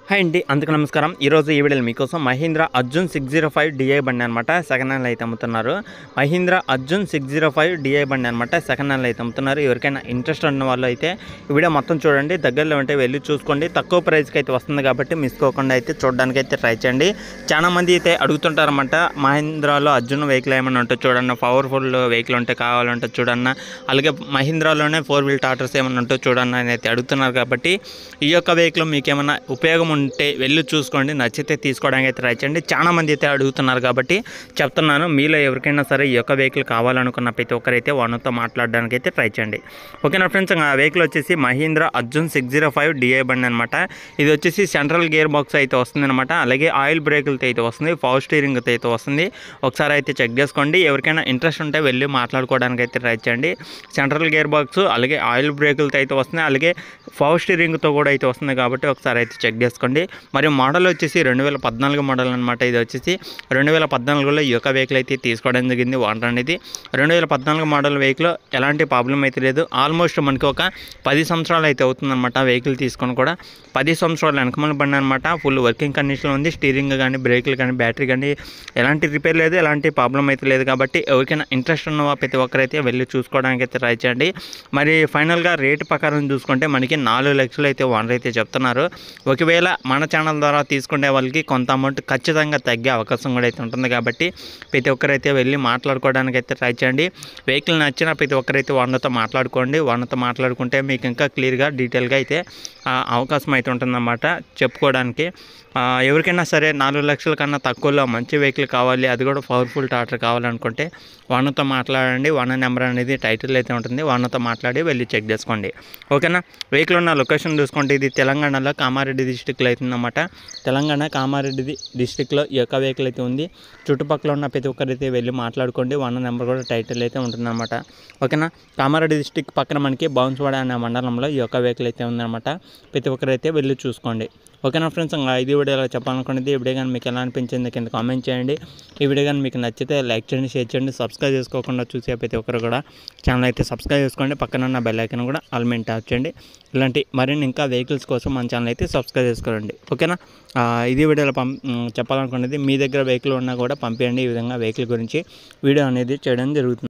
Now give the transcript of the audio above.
hi అండి అందుకు నమస్కారం ఈరోజు ఈ వీడియోలో మీకోసం Mahindra Arjun six zero five DI బండి అనమాట సెకండ్ హ్యాండ్లో అయితే అమ్ముతున్నారు Mahindra Arjun six zero five DI బండి అనమాట సెకండ్ హ్యాండ్లో అయితే అమ్ముతున్నారు ఎవరికైనా ఇంట్రెస్ట్ ఉన్న వాళ్ళు అయితే ఈ వీడియో మొత్తం చూడండి దగ్గరలో ఉంటే వెళ్ళి చూసుకోండి తక్కువ ప్రైస్కి అయితే వస్తుంది కాబట్టి మిస్ కాకుండా అయితే చూడడానికి అయితే ట్రై చేయండి చాలా మంది అయితే అడుగుతుంటారన్నమాట మహీంద్రాలో అర్జున్ వెహికల్ ఏమైనా ఉంటే చూడన్న పవర్ఫుల్ వెహికల్ ఉంటే కావాలంటే చూడన్న అలాగే మహీంద్రాలోనే ఫోర్ వీల్ టాటర్స్ ఏమైనా ఉంటే చూడన్న అని అయితే అడుగుతున్నారు కాబట్టి ఈ యొక్క వెహికల్ మీకు ఏమైనా ఉపయోగం ఉంటే వెళ్ళి చూసుకోండి నచ్చితే తీసుకోవడానికి అయితే ట్రై చేయండి చాలా మంది అయితే అడుగుతున్నారు కాబట్టి చెప్తున్నాను మీలో ఎవరికైనా సరే ఈ యొక్క వెహికల్ కావాలనుకున్న ప్రతి ఒక్కరైతే వాళ్ళతో మాట్లాడడానికి అయితే ట్రై చేయండి ఓకేనా ఫ్రెండ్స్ ఆ వెహికల్ వచ్చేసి Mahindra Arjun six zero five DI బండి అనమాట ఇది వచ్చేసి సెంట్రల్ గేర్ బాక్స్ అయితే వస్తుంది అనమాట అలాగే ఆయిల్ బ్రేకులతో అయితే వస్తుంది పవర్ స్టీరింగ్తో అయితే వస్తుంది ఒకసారి అయితే చెక్ చేసుకోండి ఎవరికైనా ఇంట్రెస్ట్ ఉంటే వెళ్ళి మాట్లాడుకోవడానికి అయితే ట్రై చేయండి సెంట్రల్ గేర్ బాక్స్ అలాగే ఆయిల్ బ్రేకులతో అయితే వస్తుంది అలాగే పవర్ స్టీరింగ్తో కూడా అయితే వస్తుంది కాబట్టి ఒకసారి అయితే చెక్ చేసుకోండి మరియు మోడల్ వచ్చేసి రెండు వేల పద్నాలుగు మోడల్ అనమాట ఇది వచ్చేసి రెండు వేల పద్నాలుగులో ఈ యొక్క వెహికల్ అయితే తీసుకోవడం జరిగింది వాటర్ అనేది రెండు వేల పద్నాలుగు మోడల్ వెహికల్ ఎలాంటి ప్రాబ్లం అయితే లేదు ఆల్మోస్ట్ మనకి ఒక పది సంవత్సరాలు అయితే అవుతుందన్నమాట వెహికల్ తీసుకొని కూడా పది సంవత్సరాలు వెనకమల బండి అనమాట ఫుల్ వర్కింగ్ కండిషన్లో ఉంది స్టీరింగ్ కానీ బ్రేకులు కానీ బ్యాటరీ కానీ ఎలాంటి రిపేర్ లేదు ఎలాంటి ప్రాబ్లం అయితే లేదు కాబట్టి ఎవరికైనా ఇంట్రెస్ట్ ఉన్న ప్రతి ఒక్కరైతే వెళ్ళి చూసుకోవడానికి అయితే ట్రై చేయండి మరి ఫైనల్గా రేటు ప్రకారం చూసుకుంటే మనకి నాలుగు లక్షలు అయితే ఓనర్ అయితే చెప్తున్నారు ఒకవేళ మన ఛానల్ ద్వారా తీసుకునే వాళ్ళకి కొంత అమౌంట్ ఖచ్చితంగా తగ్గే అవకాశం కూడా అయితే ఉంటుంది కాబట్టి ప్రతి ఒక్కరైతే వెళ్ళి మాట్లాడుకోవడానికి అయితే ట్రై చేయండి వెహికల్ నచ్చిన ప్రతి ఒక్కరైతే వాళ్ళతో మాట్లాడుకోండి వాళ్ళతో మాట్లాడుకుంటే మీకు ఇంకా క్లియర్గా డీటెయిల్గా అయితే ఆ, అవకాశం అయితే ఉంటుందన్నమాట చెప్పుకోవడానికి ఆ, ఎవరికైనా సరే నాలుగు లక్షల కన్నా తక్కువలో మంచి వెహికల్ కావాలి అది కూడా పవర్ఫుల్ టాటర్ కావాలనుకుంటే వాళ్ళతో మాట్లాడండి వన్ నెంబర్ అనేది టైటిల్ అయితే ఉంటుంది వాళ్ళతో మాట్లాడి వెళ్ళి చెక్ చేసుకోండి ఓకేనా వెహికల్ ఉన్న లొకేషన్ చూసుకుంటే ఇది తెలంగాణలో కామారెడ్డి డిస్టిక్లో అవుతుందన్నమాట తెలంగాణ కామారెడ్డి డిస్టిక్లో ఈ యొక్క వెహికల్ అయితే ఉంది చుట్టుపక్కల ఉన్న ప్రతి ఒక్కరైతే వెళ్ళి మాట్లాడుకోండి వన్ నెంబర్ కూడా టైటిల్ అయితే ఉంటుందన్నమాట ఓకేనా కామారెడ్డి డిస్టిక్ పక్కన మనకి బౌన్స్వాడ అనే మండలంలో ఈ యొక్క వెహికల్ అయితే ఉందన్నమాట ప్రతి ఒక్కరైతే వెళ్ళి చూసుకోండి ఓకేనా ఫ్రెండ్స్ ఇంకా ఐదు వీడియోలో చెప్పాలనుకునేది ఈ వీడియో కానీ మీకు ఎలా అనిపించింది కింద కామెంట్ చేయండి ఈ వీడియో కానీ మీకు నచ్చితే లైక్ చేయండి షేర్ చేయండి సబ్స్క్రైబ్ చేసుకోకుండా చూసే ప్రతి ఒక్కరు కూడా ఛానల్ అయితే సబ్స్క్రైబ్ చేసుకోండి పక్కన ఉన్న బెల్ ఐకన్ కూడా ఆల్మెంట్ ట్యాప్ చేయండి ఇలాంటి మరిన్ని ఇంకా వెహికల్స్ కోసం మన ఛానల్ అయితే సబ్స్క్రైబ్ చేసుకోండి ఓకేనా ఆ, ఇది వీడియోలో పం ఉమ్, చెప్పాలనుకునేది మీ దగ్గర వెహికల్ ఉన్నా కూడా పంపించండి ఈ విధంగా వెహికల్ గురించి వీడియో అనేది చేయడం జరుగుతుంది